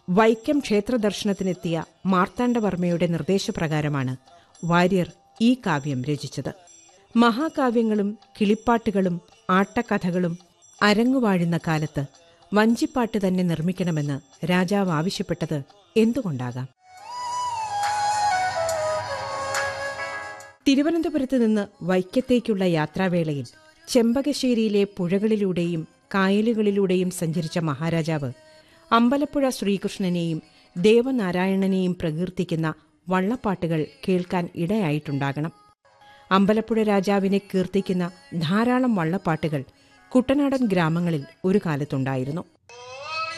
വൈക്കം ക്ഷേത്ര ദർശനത്തിനെത്തിയ മാർത്താണ്ഡവർമ്മയുടെ നിർദ്ദേശപ്രകാരമാണ് വാര്യർ ഈ കാവ്യം രചിച്ചത് മഹാകാവ്യങ്ങളും കിളിപ്പാട്ടുകളും ആട്ടക്കഥകളും അരങ്ങുവാഴുന്ന കാലത്ത് വഞ്ചിപ്പാട്ട് തന്നെ നിർമ്മിക്കണമെന്ന് രാജാവ് ആവശ്യപ്പെട്ടത് എന്തുകൊണ്ടാകാം തിരുവനന്തപുരത്ത് നിന്ന് വൈക്കത്തേക്കുള്ള യാത്രാവേളയിൽ ചെമ്പകശ്ശേരിയിലെ പുഴകളിലൂടെയും കായലുകളിലൂടെയും സഞ്ചരിച്ച മഹാരാജാവ് അമ്പലപ്പുഴ ശ്രീകൃഷ്ണനെയും ദേവനാരായണനെയും പ്രകീർത്തിക്കുന്ന വള്ളപ്പാട്ടുകൾ കേൾക്കാൻ ഇടയായിട്ടുണ്ടാകണം അമ്പലപ്പുഴ രാജാവിനെ കീർത്തിക്കുന്ന ധാരാളം വള്ളപ്പാട്ടുകൾ കുട്ടനാടൻ ഗ്രാമങ്ങളിൽ ഒരു കാലത്തുണ്ടായിരുന്നു